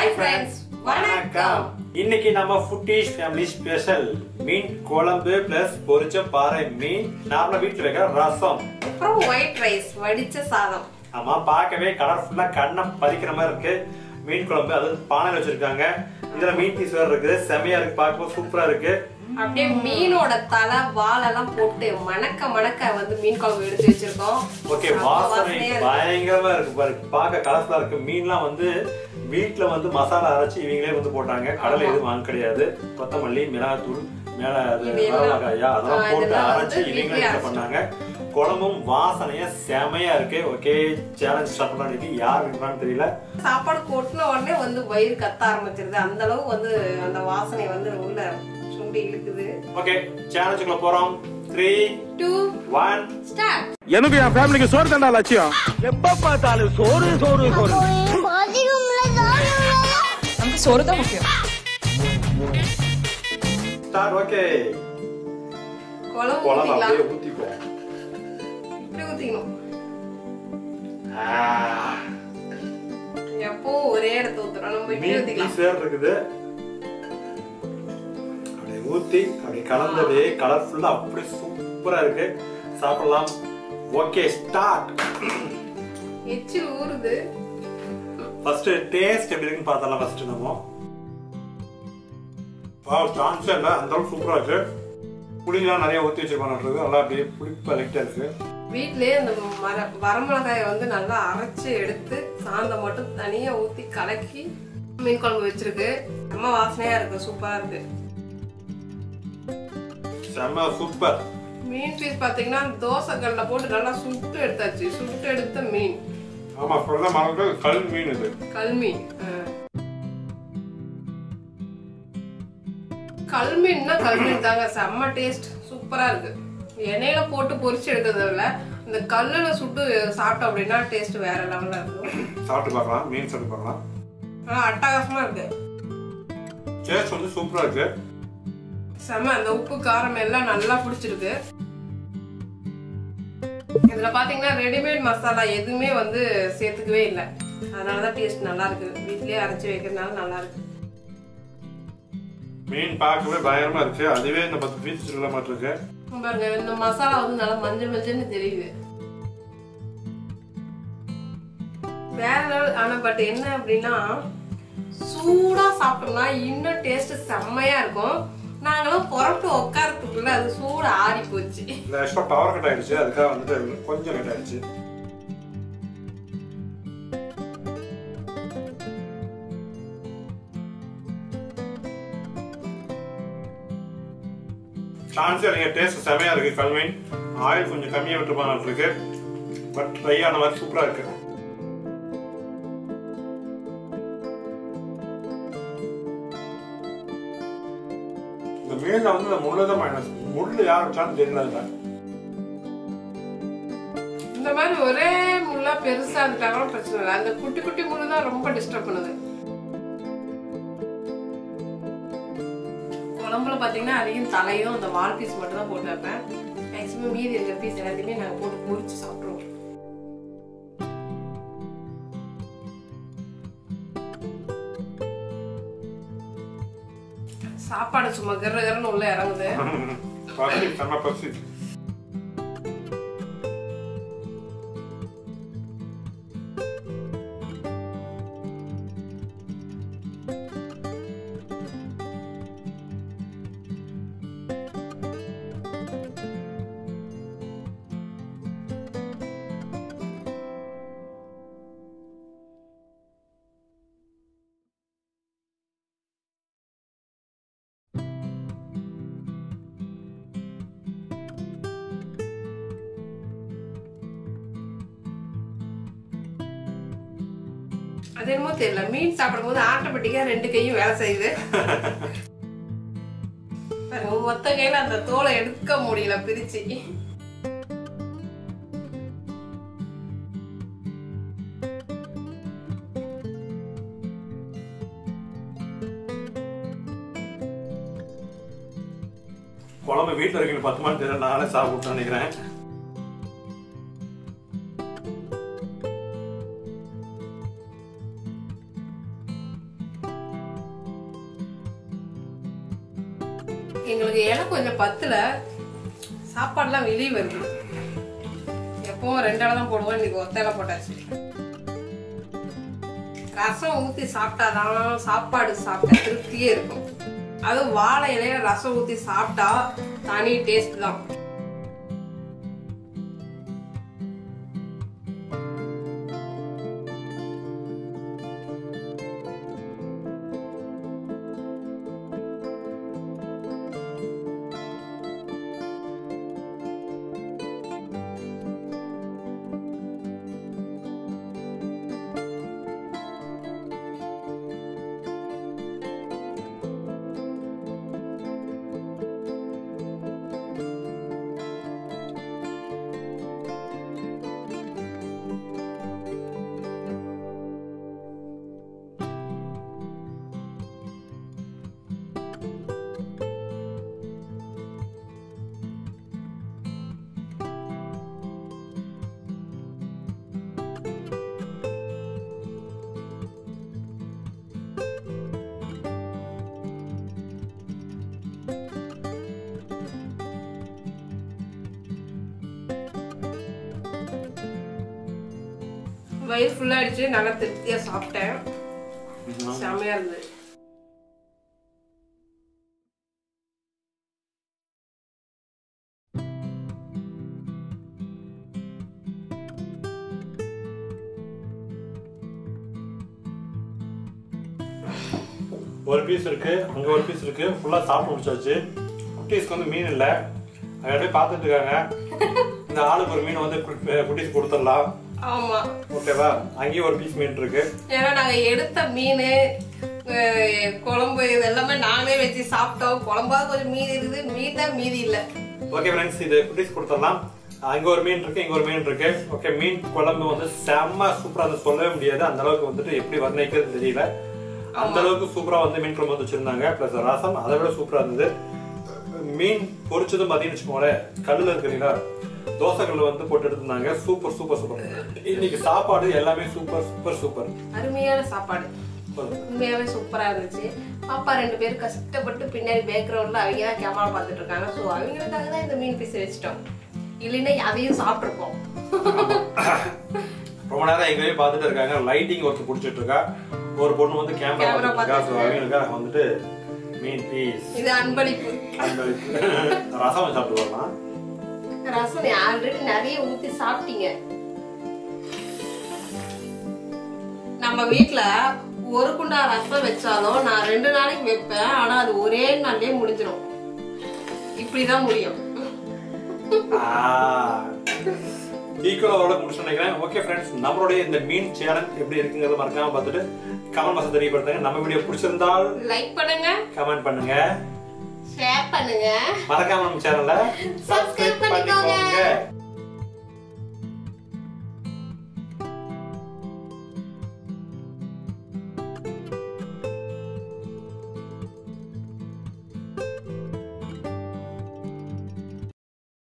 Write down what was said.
Hi friends வணக்கம் இன்னைக்கு நம்ம ஃபுட்டிஷ் ஃபேமிலி ஸ்பெஷல் மீன் குழம்பு பிளஸ் பொரிச்ச பாறை மீன் நார்மலா வீட்டுல வைக்கிற ரசம் அப்புறம் ஒயிட் ரைஸ் வடிச்ச சாதம் ஆமா பார்க்கவே கலர்ஃபுல்லா கண்ணை பறிக்கிற மாதிரி இருக்கு மீன் குழம்பு அது பானையில வச்சிருக்காங்க இதுல மீன் பீஸ் வேற இருக்குது செமையா இருக்கு பார்க்கும்போது சூப்பரா இருக்கு அப்படியே மீனோட தலை வாலெல்லாம் போட்டு மணக்க மணக்க வந்து மீன் குழம்பு எடுத்து வச்சிருக்கோம் ஓகே செம்ம வாசனை வாசனையா இருக்கு. பயங்கரமா இருக்கு பாருங்க பார்க்க கலர்ஃபுல்லா இருக்கு மீன்லாம் வந்து வீட்ல வந்து மசாலா அரைச்சு இவங்களே வந்து போட்டாங்க கடலை எதுவும் வாங்க கிடையாது கொத்தமல்லி மிளகாத்தூள் மேல அது இது எல்லாம், மிளகாயா அதெல்லாம் ஆ, போட்டு இதெல்லாம் அரைச்சு வந்து இவங்களே வீட்லயே வீட்டுல பண்ணாங்க குழம்பும் வாசனையா செமையா இருக்கு ஓகே சேலஞ்ச் ஸ்டார்ட் பண்ணி யார் வின்றான்னு தெரியல சாப்பாடு கொட்டின உடனே வந்து வயிறு கத்த ஆரம்பிச்சிருது அந்த அளவு வந்து அந்த வாசனை வந்து உள்ள சுண்டி இழுக்குது ஓகே சேலஞ்சுக்குள்ள போறோம் த்ரீ டூ ஒன் ஸ்டார்ட் எனக்கு என் ஃபேமிலிக்கு சோறு தண்டா லட்சியம் எப்ப பார்த்தாலும் சோறு சோறு சோறு நமக்கு சோறு தான் முக்கியம் ஸ்டார்ட் ஓகே குழம்பு குழம்பு ஊத்திக்கலாம் அப்படியே ஊத்திப்போம் இப்படி ஊத்திக்கணும் ஆ. எப்பவும் ஒரே இடத்த ஊத்துறோம் நம்ம இப்படி மீன் ஊத்திக்கலாம் பீஸ் வேற இருக்குது அப்படியே ஊத்தி அப்படியே கலந்தது கலர்ஃபுல்லா அப்படியே சூப்பரா இருக்கு சாப்பிடலாம் ஓகே ஸ்டார்ட் எச்சில் ஊறுது ஃபர்ஸ்ட் டேஸ்ட் எப்படி இருக்குன்னு பார்த்தலாம் ஃபர்ஸ்ட் நம்ம வாவ் சான்ஸே இல்லை அந்த அளவுக்கு சூப்பரா இருக்கு புளிலாம் நிறைய ஊற்றி வச்சிருப்பாங்க நல்லா அப்படியே புளிப்பா லைட்டா இருக்கு வீட்லயே அந்த மர வரமிளகாயை வந்து நல்லா அரைச்சு எடுத்து சாந்தம் மட்டும் தனியா ஊத்தி கலக்கி மீன் குழம்பு வச்சிருக்கு செம்ம வாசனையா இருக்கு சூப்பரா இருக்கு செம்ம சூப்பர் மீன் பீஸ் பாத்தீங்கன்னா தோசை கல்ல போட்டு நல்லா சுட்டு எடுத்தாச்சு சுட்டு எடுத்த மீன் ஆமா சொல்ல மறந்து கல் மீன் இது கல் மீன் ஆ. கல் மீன்னா கல் மீன் தாங்க செம்ம டேஸ்ட் சூப்பரா இருக்கு எண்ணெயில போட்டு பொரிச்சு எடுக்கிறத விட இந்த கல்லுல சுட்டு சாப்பிட்டோம் அப்படின்னா டேஸ்ட் வேற லெவல்ல இருக்கும் சாப்பிட்டு பார்க்கலாம் மீன் சாப்பிட்டு பார்க்கலாம் ஆனா அட்டகாசமா இருக்கு டேஸ்ட் வந்து சூப்பரா இருக்கு செம அந்த உப்பு காரம் எல்லாம் நல்லா பிடிச்சிருக்கு இதுல பாத்தீங்கன்னா ரெடிமேட் மசாலா எதுவுமே வந்து சேர்த்துக்கவே இல்லை அதனாலதான் டேஸ்ட் நல்லா இருக்கு வீட்லயே அரைச்சு வைக்கிறதுனால நல்லா இருக்கு மீன் பார்க்கவே பயங்கரமா இருக்கு அதுவே இந்த பத்து பீஸ் சொல்ல மாட்டிருக்கு பாருங்க இந்த மசாலா வந்து நல்லா மஞ்சள் மஞ்சள்னு தெரியுது வேற level. ஆனா பட் என்ன அப்படின்னா சூடா சாப்பிட்டோம்னா இன்னும் டேஸ்ட் செம்மையா இருக்கும் நாங்களும் புறப்பட்டு உட்காரத்துக்குள்ள அது சூடு ஆறி போச்சு இந்த ஆக்சுவலாக பவர் கட் ஆயிடுச்சு அதுக்காக வந்துட்டு கொஞ்சம் லேட் ஆயிடுச்சு சான்ஸே இல்லைங்க டேஸ்ட் செமையா இருக்கு கல்மீன் ஆயில் கொஞ்சம் கம்மியாக விட்டுருப்பாங்க இருக்கு பட் ட்ரை ஆன மாதிரி சூப்பரா இருக்கு இந்த மீன்ல வந்து இந்த முள்ளு தான் மைனஸ் முள்ளு யார் வச்சாலும் தெரியல இதுல. இந்த மாதிரி ஒரே முள்ளா பெருசா இருந்துட்டா கூட பிரச்சனை இல்லை அந்த குட்டி குட்டி முள்ளு தான் ரொம்ப டிஸ்டர்ப் பண்ணுது குழம்புல பாத்தீங்கன்னா அதிகம் தலையும் அந்த வால் பீஸ் மட்டும் தான் போட்டு வைப்பேன் மேக்ஸிமம் மீதி இருக்கிற பீஸ் எல்லாத்தையுமே நாங்க போட்டு பொரிச்சு சாப்பிடுவோம் சாப்பாடு சும்மா கர கரன்னு உள்ள இறங்குது பசி செம்ம பசி அது என்னமோ தெரியல மீன் சாப்பிடும்போது ஆட்டோமேட்டிக்கா ரெண்டு கையும் வேலை செய்யுது பாருங்க, மொத்த கையில அந்த தோலை எடுக்க முடியல பிரிச்சு குழம்பு வீட்டில் இருக்கீங்க பத்து மணி தெரியல நானே சாப்பிட்டு நினைக்கிறேன் எங்களுக்கு இலை கொஞ்சம் பத்துல சாப்பாடுலாம் வெளியே வருது எப்பவும் ரெண்டு இலை தான் போடுவோம் இன்னைக்கு ஒத்த இலை போட்டாச்சு ரசம் ஊத்தி சாப்பிட்டாதான் சாப்பாடு சாப்பிட்ட திருப்தியே இருக்கும் அதுவும் வாழை இலையில ரசம் ஊத்தி சாப்பிட்டா தனி டேஸ்ட் தான் வயிறு ஃபுல்லா அடிச்சு நல்லா திருப்தியா சாப்பிட்டேன் செமையா இருந்தது ஒரு பீஸ் இருக்கு அங்க ஒரு பீஸ் இருக்கு ஃபுல்லா சாப்பிட்டு முடிச்சாச்சு குட்டீஸ்க்கு வந்து மீன் இல்ல அங்க போய் பார்த்துட்டு இருக்காங்க இந்த ஆளுக்கு ஒரு மீன் வந்து குட்- குட்டீஸ் கொடுத்துடலாம் ஆமா ஓகேவா அங்கேயும் ஒரு பீஸ் மீன் இருக்கு ஏன்னா நாங்க எடுத்த மீன் அஹ், குழம்பு இது எல்லாமே நாங்களே வச்சு சாப்பிட்டோம் குழம்பாவது கொஞ்சம் மீதி இருக்குது மீன் தான் மீதி இல்ல ஓகே ஃப்ரெண்ட்ஸ் இது குட்டீஸ் கொடுத்துடலாம் அங்க ஒரு மீன் இருக்கு இங்க ஒரு மீன் இருக்கு ஓகே மீன் குழம்பு வந்து செம்ம சூப்பரா வந்து சொல்லவே முடியாது அந்த அளவுக்கு வந்துட்டு எப்படி வர்ணிக்கிறது தெரியல அந்த அளவுக்கு சூப்பரா வந்து மீன் குழம்பு வந்து வச்சிருந்தாங்க பிளஸ் ரசம் அதை விட சூப்பரா இருந்தது மீன் பொரிச்சதும் பாத்தீங்கன்னு வச்சுக்கோங்களேன் கல்லுல இருக்கிறீங்களா தோசை கல்லு வந்து போட்டு எடுத்திருந்தாங்க சூப்பர் சூப்பர் சூப்பர் இன்னைக்கு சாப்பாடு எல்லாமே சூப்பர் சூப்பர் சூப்பர் அருமையான சாப்பாடு உண்மையாவே சூப்பரா இருந்துச்சு பாப்பா ரெண்டு பேரும் கஷ்டப்பட்டு பின்னாடி பேக்ரவுண்ட்ல அவங்க தான் கேமரா பார்த்துட்டு இருக்காங்க ஸோ அவங்களுக்காக தான் இந்த மீன் பீஸ் வச்சிட்டோம் இல்லைன்னா அதையும் சாப்பிட்டுருப்போம் ரொம்ப நேரம் எங்கேயும் பார்த்துட்டு இருக்காங்க லைட்டிங் ஒருத்தர் பிடிச்சிட்டு இருக்கா ஒரு பொண்ணு வந்து கேமரா Camera பார்த்துட்டு இருக்கா ஸோ பார்த்துட்டு அவங்களுக்காக வந்துட்டு மீன் பீஸ் இது அன்பளிப்பு அந்த ரசம் சாப்பிட்டு வரலாம் ரசம் ஆல்ரெடி நிறைய ஊத்தி சாப்பிட்டீங்க நம்ம வீட்ல ஒரு குண்டா ரசம் வச்சாலும் நான் ரெண்டு நாளைக்கு வைப்பேன் ஆனா அது ஒரே நாள்லயே முடிஞ்சிடும் இப்படிதான் முடியும் ஈக்குவல் ஓரளவுக்கு முடிச்சு நினைக்கிறேன் ஓகே ஃப்ரெண்ட்ஸ் நம்மளுடைய இந்த மீன் சேலஞ்ச் எப்படி இருக்குங்கிறத மறக்காம பார்த்துட்டு கமெண்ட் பாக்ஸ் தெரியப்படுத்துங்க நம்ம வீடியோ பிடிச்சிருந்தால் லைக் பண்ணுங்க கமெண்ட் பண்ணுங்க ஷேர் பண்ணுங்க மறக்காம நம்ம சேனலை சப்ஸ்கிரைப் பண்ணிக்கோங்க